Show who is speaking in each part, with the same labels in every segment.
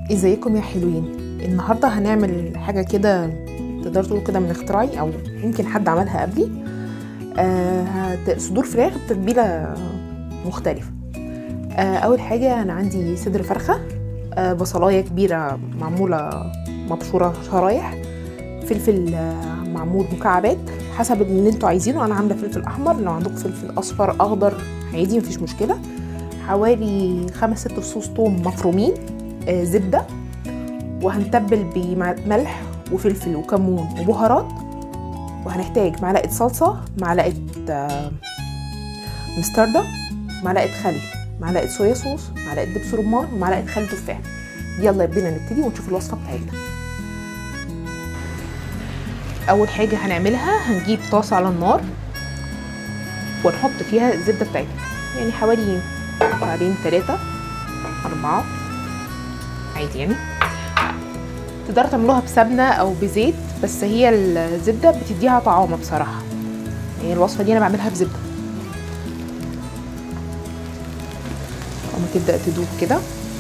Speaker 1: ازيكم يا حلوين النهارده هنعمل حاجه كده تقدروا تقولوا كده من اختراعي او يمكن حد عملها قبلي آه هت- صدور فراخ بتتبيله مختلفه آه اول حاجه انا عندي صدر فرخه آه بصلايه كبيره معموله مبشوره شرايح فلفل آه معمول مكعبات حسب اللي انتوا عايزينه انا عامله فلفل احمر لو عندكم فلفل اصفر اخضر عادي مفيش مشكله حوالي خمس ست فصوص توم مفرومين آه زبده وهنتبل بملح وفلفل وكمون وبهارات وهنحتاج معلقه صلصه معلقه آه، مستردة معلقه خل معلقه صويا صوص معلقه دبس رمان ومعلقه خل تفاح يلا بينا نبتدي ونشوف الوصفه بتاعتنا اول حاجه هنعملها هنجيب طاسه على النار ونحط فيها الزبده بتاعتنا يعني حوالي مكعبين ثلاثة أربعة عادي يعني تقدروا تعملوها بسمنة أو بزيت بس هي الزبدة بتديها طعامة بصراحة يعني الوصفة دي أنا بعملها بزبدة أما تبدأ تدوب كده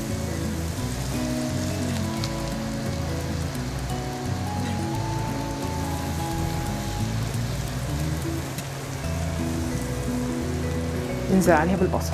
Speaker 1: ننزل عليها بالبصل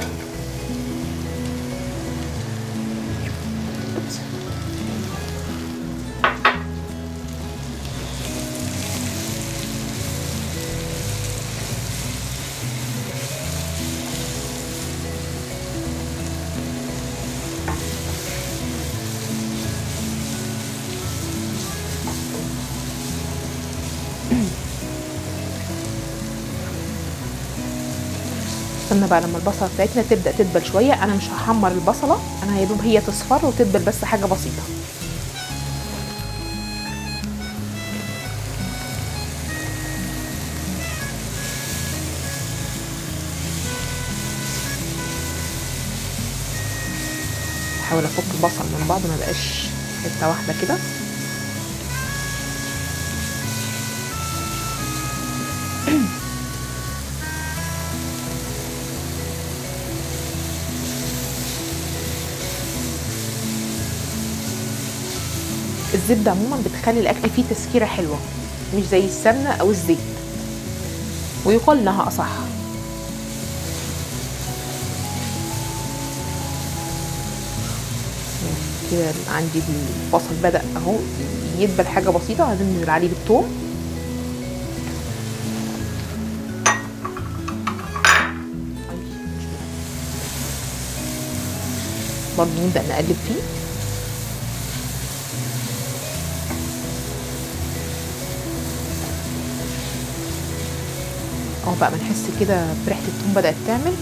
Speaker 1: استنى بقى لما البصله بتاعتنا تبدا تدبل شويه انا مش هحمر البصله انا يا دوب هي تصفر وتدبل بس حاجه بسيطه احاول افك البصل من بعض ما بقاش حته واحده كده الزبدة عموما بتخلي الأكل فيه تسكيرة حلوة مش زي السمنة أو الزيت ويقال إنها أصح كده عندي البصل بدأ أهو يدبل حاجة بسيطة هننزل عليه بالثوم برضه نبدأ نقلب فيه اه بقى ما نحس كده بريحه الثوم بدات تعمل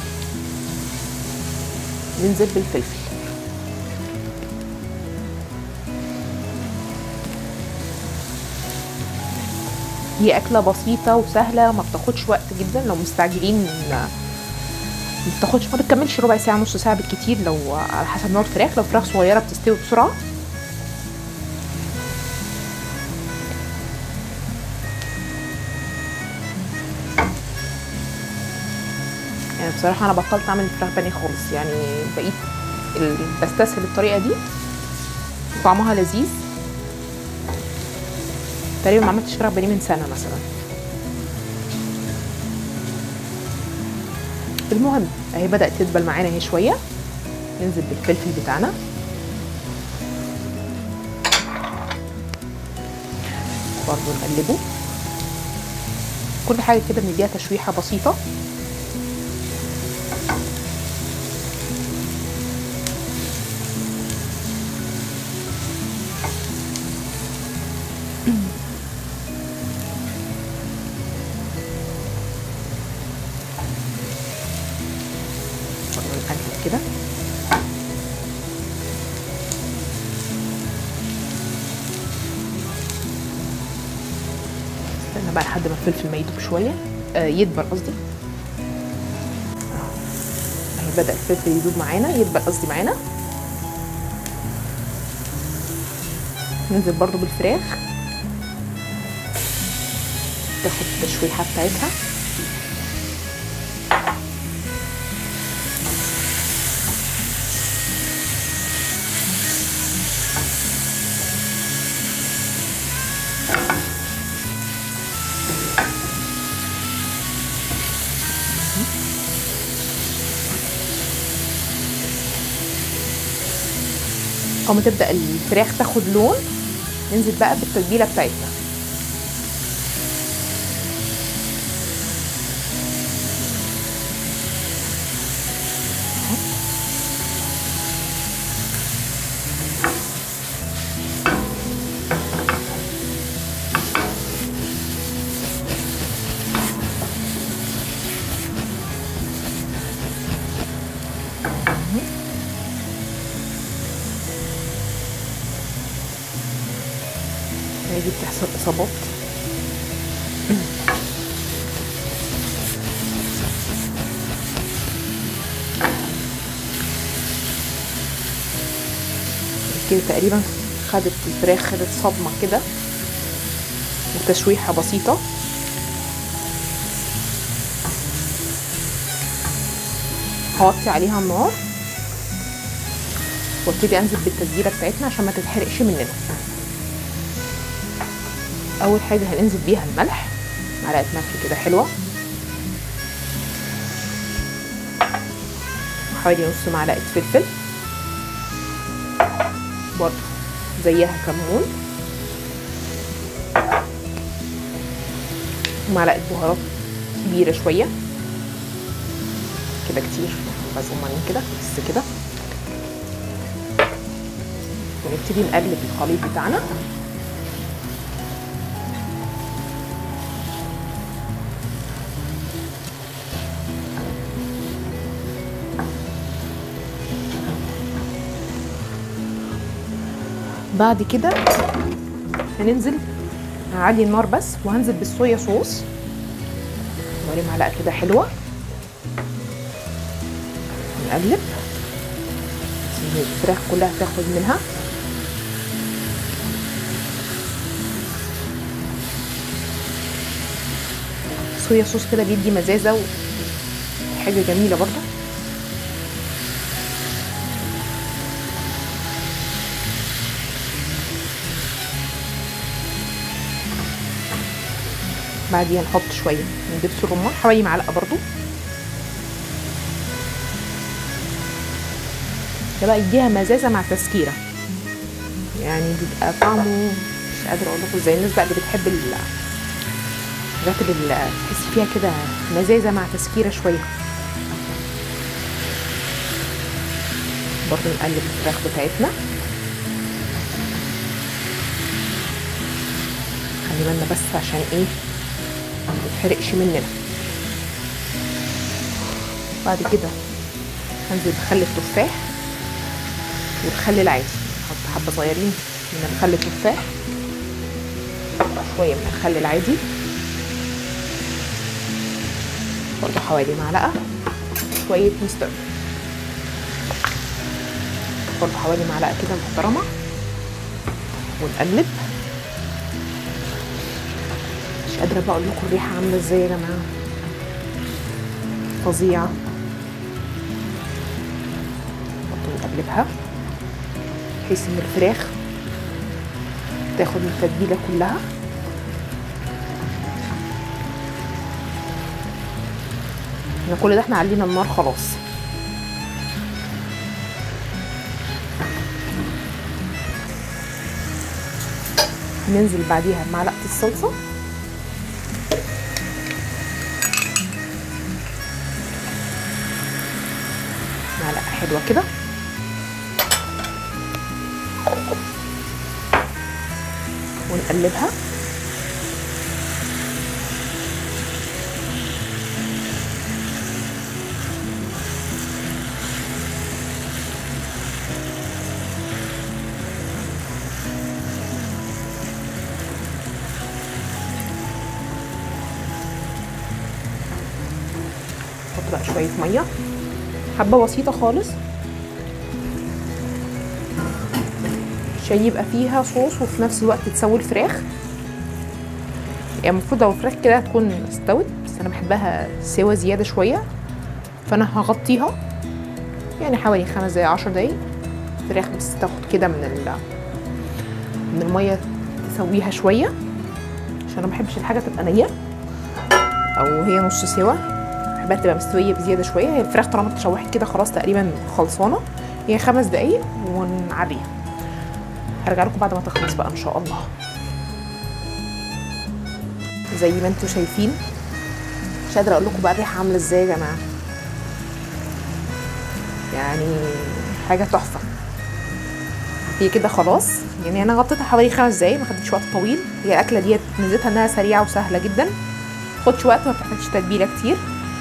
Speaker 1: ننزل بالفلفل هي اكله بسيطه وسهله ما بتاخدش وقت جدا لو مستعجلين ما بتاخدش ما بتكملش ربع ساعه نص ساعه بالكتير لو على حسب نوع الفراخ لو فراخ صغيره بتستوي بسرعه يعني بصراحة أنا بطلت أعمل الفراخ بانيه خالص يعني بقيت ال- بستسهل الطريقة دي طعمها لذيذ تقريبا ما عملتش فراخ بانيه من سنة مثلا المهم اهي بدأت تدبل معانا اهي شوية ننزل بالفلفل بتاعنا برضه نقلبه كل حاجة كده بنديها تشويحة بسيطة نقلب كده استنى بقى لحد ما الفلفل ما يدوب شويه آه يدبل قصدي اهي بدا الفلفل يدوب معانا يدبل قصدي معانا ننزل برضو بالفراخ تاخد التشويحه بتاعتها اول ما تبدا الفراخ تاخد لون ننزل بقى بالتتبيله بتاعتنا هي دي بتحصل اصابات كده تقريبا خدت الفراخ خدت صدمه كده وتشويحه بسيطه هوطي عليها النار وابتدي انزل بالتتبيله بتاعتنا عشان ما تتحرقش مننا اول حاجه هننزل بيها الملح معلقه ملح كده حلوه حوالي نص معلقه فلفل برضه زيها كمون معلقه بهارات كبيره شويه كده كتير بزومانين كده بس كده ونبتدي نقلب الخليط بتاعنا بعد كده هننزل هعلي النار بس وهنزل بالصويا صوص حوالي معلقه كده حلوه نقلب الفراخ كلها تاخد منها صويا صوص كده بيدي مزازه وحاجه جميله برضه بعديها نحط شويه من دبس الرمان حوالي معلقه برضو ده بقى يديها مزازه مع تسكيره يعني بيبقى طعمه مش قادره اقول لكم ازاي الناس بقى اللي بتحب الحاجات اللي تحسي فيها كده مزازه مع تسكيره شويه برضو نقلب الفراخ بتاعتنا خلي بالنا بس عشان ايه ما تتحرقش مننا بعد كده هنزل بخل التفاح والخل العادي نحط حبه صغيرين من الخل التفاح شويه من الخل العادي برضه حوالي معلقه شويه مستر برضه حوالي معلقه كده محترمه ونقلب مش قادره بقى اقول لكم الريحه عامله ازاي يا جماعه فظيعه برضه نقلبها بحيث ان الفراخ تاخد من التتبيله كلها احنا كل ده احنا علينا النار خلاص ننزل بعديها بمعلقه الصلصه معلقه حلوه كده ونقلبها نحط بقى شويه ميه حبه بسيطه خالص عشان يبقى فيها صوص وفي نفس الوقت تسوي الفراخ يعني المفروض لو الفراخ كده تكون استوت بس انا بحبها سوا زياده شويه فانا هغطيها يعني حوالي خمس دقايق عشر دقايق الفراخ بس تاخد كده من ال من الميه تسويها شويه عشان انا مبحبش الحاجه تبقى نيه او هي نص سوا بحبها تبقى مستويه بزياده شويه هي الفراخ طالما اتشوحت كده خلاص تقريبا خلصانه هي خمس دقايق ونعريها هرجع لكم بعد ما تخلص بقى ان شاء الله زي ما انتم شايفين مش قادره اقول لكم بقى الريحه عامله ازاي يا جماعه يعني حاجه تحفه هي كده خلاص يعني انا غطيتها حوالي خمس دقايق ما خدتش وقت طويل هي الاكله ديت ميزتها انها سريعه وسهله جدا خدش وقت ما بتحتاجش تتبيله كتير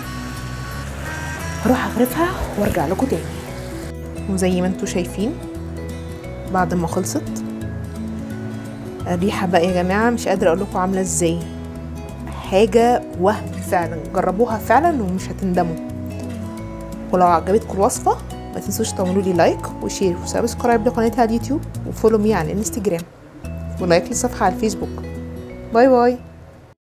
Speaker 1: هروح اغرفها وارجع لكم تاني وزي ما انتم شايفين بعد ما خلصت الريحه بقى يا جماعه مش قادره اقول لكم عامله ازاي حاجه وهم فعلا جربوها فعلا ومش هتندموا ولو عجبتكم الوصفه ما تنسوش تعملوا لي لايك وشير وسبسكرايب لقناتي على اليوتيوب وفولو مي على الانستجرام ولايك للصفحه على الفيسبوك باي باي